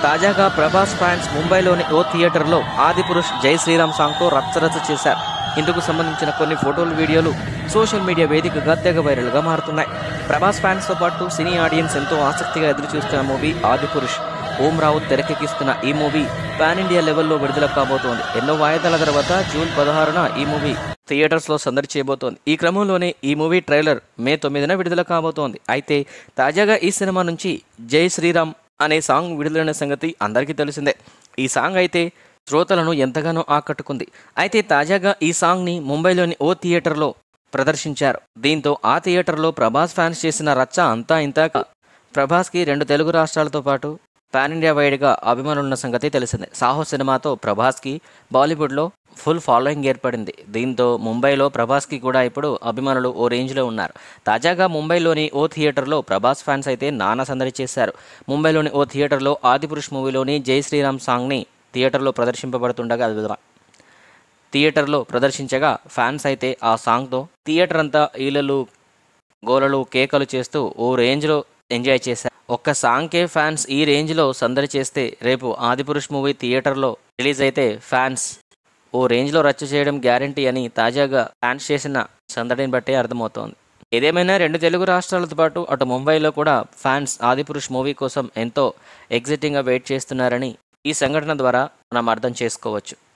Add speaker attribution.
Speaker 1: తాజాగా ప్రభాస్ ఫ్యాన్స్ ముంబైలోని ఓ థియేటర్లో ఆదిపురుష్ జై శ్రీరామ్ సాంగ్తో రచ్చరచ్చ చేశారు ఇందుకు సంబంధించిన కొన్ని ఫోటోలు వీడియోలు సోషల్ మీడియా వేదికగా తెగ వైరల్గా మారుతున్నాయి ప్రభాస్ ఫ్యాన్స్తో పాటు సినీ ఆడియన్స్ ఎంతో ఆసక్తిగా ఎదురుచూస్తున్న మూవీ ఆదిపురుష్ ఓం రావు తెరకెక్కిస్తున్న ఈ మూవీ పాన్ ఇండియా లెవెల్లో విడుదల కాబోతోంది ఎన్నో వాయిదాల తర్వాత జూన్ పదహారున ఈ మూవీ థియేటర్స్ లో సందడి చేయబోతోంది ఈ క్రమంలోనే ఈ మూవీ ట్రైలర్ మే తొమ్మిదిన విడుదల కాబోతోంది అయితే తాజాగా ఈ సినిమా నుంచి జై శ్రీరామ్ అనే సాంగ్ విడుదలైన సంగతి అందరికీ తెలిసిందే ఈ సాంగ్ అయితే శ్రోతలను ఎంతగానో ఆకట్టుకుంది అయితే తాజాగా ఈ సాంగ్ని ముంబైలోని ఓ థియేటర్లో ప్రదర్శించారు దీంతో ఆ థియేటర్లో ప్రభాస్ ఫ్యాన్స్ చేసిన రచ్చ అంతా ఇంతా కా- ప్రభాస్కి రెండు తెలుగు రాష్ట్రాలతో పాటు పాన్ ఇండియా వైడ్గా అభిమానులున్న సంగతి తెలిసిందే సాహో సినిమాతో ప్రభాస్కి బాలీవుడ్లో ఫుల్ ఫాలోయింగ్ ఏర్పడింది దీంతో ముంబైలో ప్రభాస్కి కూడా ఇప్పుడు అభిమానులు ఓ రేంజ్లో ఉన్నారు తాజాగా ముంబైలోని ఓ థియేటర్లో ప్రభాస్ ఫ్యాన్స్ అయితే నానా సందడి చేశారు ముంబైలోని ఓ థియేటర్లో ఆదిపురుష్ మూవీలోని జై శ్రీరామ్ సాంగ్ని థియేటర్లో ప్రదర్శింపబడుతుండగా అది థియేటర్లో ప్రదర్శించగా ఫ్యాన్స్ అయితే ఆ సాంగ్తో థియేటర్ అంతా ఈలలు గోలలు కేకలు చేస్తూ ఓ రేంజ్లో ఎంజాయ్ చేశారు ఒక్క సాంగ్కే ఫ్యాన్స్ ఈ రేంజ్లో సందడి చేస్తే రేపు ఆదిపురుష్ మూవీ థియేటర్లో రిలీజ్ అయితే ఫ్యాన్స్ ఓ రేంజ్లో రచ్చ చేయడం గ్యారంటీ అని తాజాగా ఫ్యాన్స్ చేసిన సందడిని బట్టే అర్థమవుతోంది ఏదేమైనా రెండు తెలుగు రాష్ట్రాలతో పాటు అటు ముంబైలో కూడా ఫ్యాన్స్ ఆదిపురుష్ మూవీ కోసం ఎంతో ఎగ్జైటింగ్గా వెయిట్ చేస్తున్నారని ఈ సంఘటన ద్వారా మనం అర్థం చేసుకోవచ్చు